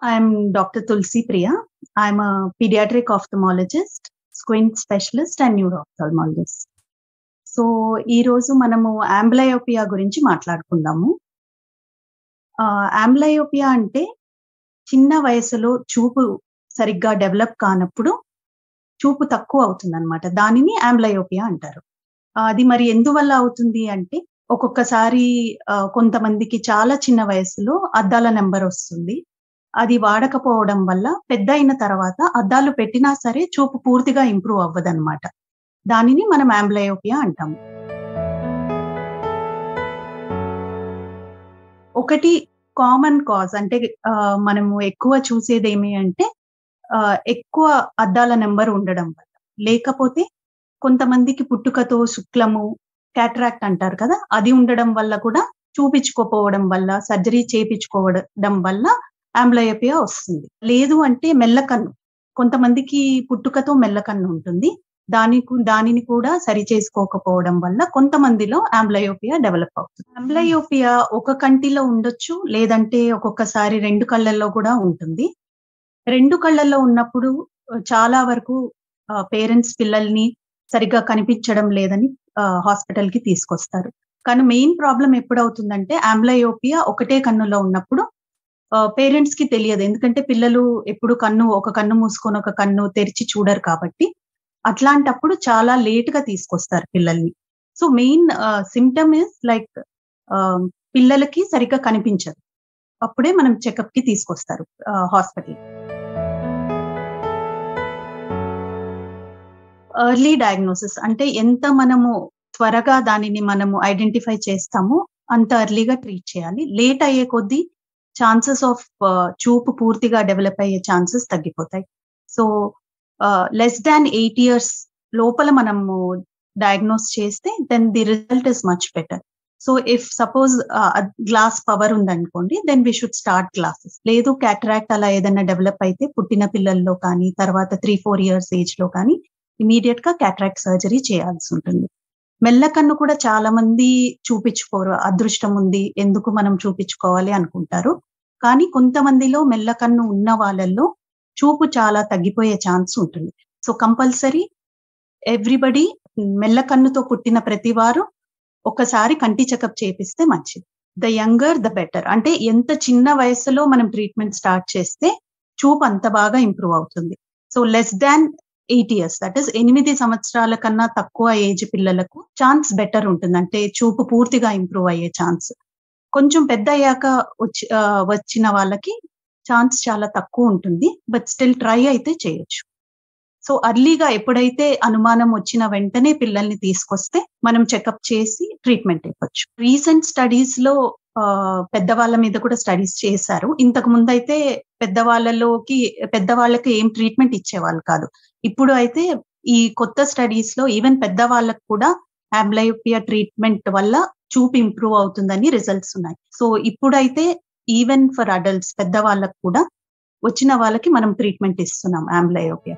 I'm Dr. Tulsi Priya. I'm a pediatric ophthalmologist, squint specialist, and neuro-ophthalmologist. So ఈ రోజు మనము ఆంబ్లయోపియా గురించి మాట్లాడుకుందాము ఆంబ్లయోపియా అంటే చిన్న వయసులో చూపు సరిగ్గా డెవలప్ కానప్పుడు చూపు తక్కువ అవుతుంది అనమాట దానిని ఆంబ్లయోపియా అంటారు ఆ, అది మరి ఎందువల్ల అవుతుంది అంటే ఒక్కొక్కసారి ఆ, కొంతమందికి చాలా చిన్న వయసులో అద్దాల నెంబర్ వస్తుంది అది వాడకపోవడం వల్ల పెద్ద అయిన తర్వాత అద్దాలు పెట్టినా సరే చూపు పూర్తిగా ఇంప్రూవ్ అవ్వదన్నమాట దానిని మనం ఆంబ్లయోపియా అంటాము ఒకటి కామన్ కాజ్ అంటే ఆ, మనము ఎక్కువ చూసేది ఏమి అంటే ఆ, ఎక్కువ అద్దాల నెంబర్ ఉండడం వల్ల లేకపోతే కొంతమందికి పుట్టుకతో శుక్లము క్యాట్రాక్ట్ అంటారు కదా అది ఉండడం వల్ల కూడా చూపించుకోపోవడం వల్ల సర్జరీ చేపించుకోవడం వల్ల ఆంబ్లయోపియా వస్తుంది లేదు అంటే మెల్లకన్ను కొంతమందికి పుట్టుకతో మెల్లకన్ను ఉంటుంది దాని దానిని కూడా సరి చేసుకోకపోవడం వల్ల కొంతమందిలో ఆంబ్లయోపియా డెవలప్ అవుతుంది ఆంబ్లయోపియా ఒక కంటిలో ఉండొచ్చు లేదంటే ఒక్కొక్కసారి రెండు కళ్ళల్లో కూడా ఉంటుంది రెండు కళ్ళల్లో ఉన్నప్పుడు చాలా వరకు పేరెంట్స్ పిల్లల్ని సరిగ్గా కనిపించడం లేదని హాస్పిటల్ కి తీసుకొస్తారు కానీ మెయిన్ ప్రాబ్లం ఎప్పుడవుతుందంటే ఆంబ్లయోపియా ఒకటే కన్నులో ఉన్నప్పుడు పేరెంట్స్ కి తెలియదు ఎందుకంటే పిల్లలు ఎప్పుడు కన్ను ఒక కన్ను మూసుకొని ఒక కన్ను తెరిచి చూడరు కాబట్టి అట్లాంటప్పుడు చాలా లేట్ గా తీసుకొస్తారు పిల్లల్ని so main symptom is like పిల్లలకి సరిగ్గా కనిపించదు అప్పుడే మనం చెకప్ కి తీసుకొస్తారు హాస్పిటల్ ఎర్లీ డయాగ్నోసిస్ అంటే ఎంత మనము త్వరగా దానిని మనము ఐడెంటిఫై చేస్తామో అంత ఎర్లీగా ట్రీట్ చేయాలి లేట్ అయ్యే కొద్దీ ఛాన్సెస్ ఆఫ్ చూపు పూర్తిగా డెవలప్ అయ్యే ఛాన్సెస్ తగ్గిపోతాయి so less than eight years లోపల మనము డయాగ్నోస్ చేస్తే then the result is much better so if suppose glass power ఉందనుకోండి then we should start glasses లేదు క్యాటరాక్ట్ అలా ఏదైనా డెవలప్ అయితే పుట్టిన పిల్లల్లో కానీ తర్వాత త్రీ ఫోర్ ఇయర్స్ ఏజ్ లో కానీ ఇమీడియట్ గా క్యాటరాక్ట్ సర్జరీ చేయాల్సి ఉంటుంది మెల్లకన్ను కూడా చాలా మంది చూపించుకోరు అదృష్టం ఉంది ఎందుకు మనం చూపించుకోవాలి అనుకుంటారు కానీ కొంతమందిలో మెల్లకన్ను ఉన్న వాళ్ళల్లో చూపు చాలా తగ్గిపోయే ఛాన్స్ ఉంటుంది సో కంపల్సరీ ఎవ్రీబడి మెల్లకన్నుతో పుట్టిన ప్రతి వారు ఒకసారి కంటి చెకప్ చేపిస్తే మంచిది ద యంగర్ ద బెటర్ అంటే ఎంత చిన్న వయసులో మనం ట్రీట్మెంట్ స్టార్ట్ చేస్తే చూపు అంత బాగా ఇంప్రూవ్ అవుతుంది so less than eight years that is ఎనిమిది సంవత్సరాల కన్నా తక్కువ ఏజ్ పిల్లలకు ఛాన్స్ బెటర్ ఉంటుంది అంటే చూపు పూర్తిగా ఇంప్రూవ్ అయ్యే ఛాన్స్ కొంచెం పెద్ద అయ్యాక వచ్చి వచ్చిన వాళ్ళకి ఛాన్స్ చాలా తక్కువ ఉంటుంది బట్ స్టిల్ ట్రై అయితే చేయొచ్చు సో అర్లీగా ఎప్పుడైతే అనుమానం వచ్చిన వెంటనే పిల్లల్ని తీసుకొస్తే మనం చెకప్ చేసి ట్రీట్మెంట్ ఇవ్వచ్చు రీసెంట్ స్టడీస్ లో పెద్దవాళ్ళ మీద కూడా స్టడీస్ చేశారు ఇంతకు ముందు అయితే పెద్దవాళ్ళలోకి పెద్దవాళ్ళకి ఏం ట్రీట్మెంట్ ఇచ్చేవాళ్ళు కాదు ఇప్పుడు అయితే ఈ కొత్త స్టడీస్ లో ఈవెన్ పెద్దవాళ్ళకు కూడా ఆంబ్లయోపియా ట్రీట్మెంట్ వల్ల చూపు ఇంప్రూవ్ అవుతుందని రిజల్ట్స్ ఉన్నాయి సో ఇప్పుడైతే ఈవెన్ ఫర్ అడల్ట్స్ పెద్దవాళ్ళకు కూడా వచ్చిన వాళ్ళకి మనం ట్రీట్మెంట్ ఇస్తున్నాం amblyopia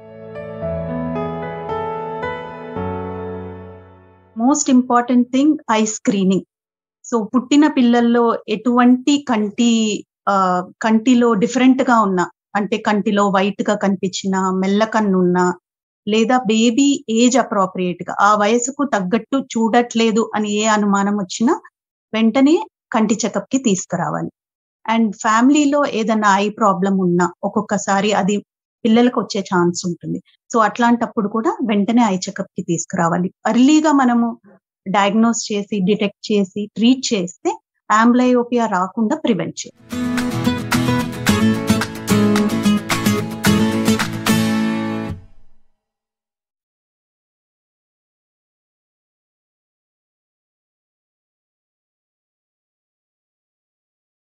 most important thing eye screening so పుట్టిన పిల్లల్లో ఎటువంటి కంటి కంటిలో డిఫరెంట్ గా ఉన్న అంటే కంటిలో వైట్ గా కనిపించిన మెల్లకన్నున్న లేదా బేబీ ఏజ్ అప్రోప్రియేట్ గా ఆ వయసుకు తగ్గట్టు చూడట్లేదు అని ఏ అనుమానం వచ్చినా వెంటనే కంటి చెకప్ కి తీసుకురావాలి అండ్ ఫ్యామిలీలో ఏదైనా ఐ ప్రాబ్లం ఉన్నా ఒక్కొక్కసారి అది పిల్లలకు వచ్చే ఛాన్స్ ఉంటుంది సో అట్లాంటప్పుడు కూడా వెంటనే ఐ చెకప్ కి తీసుకురావాలి అర్లీగా మనము డయాగ్నోస్ చేసి డిటెక్ట్ చేసి ట్రీట్ చేస్తే ఆంబ్లయోపియా రాకుండా ప్రివెంట్ చేయాలి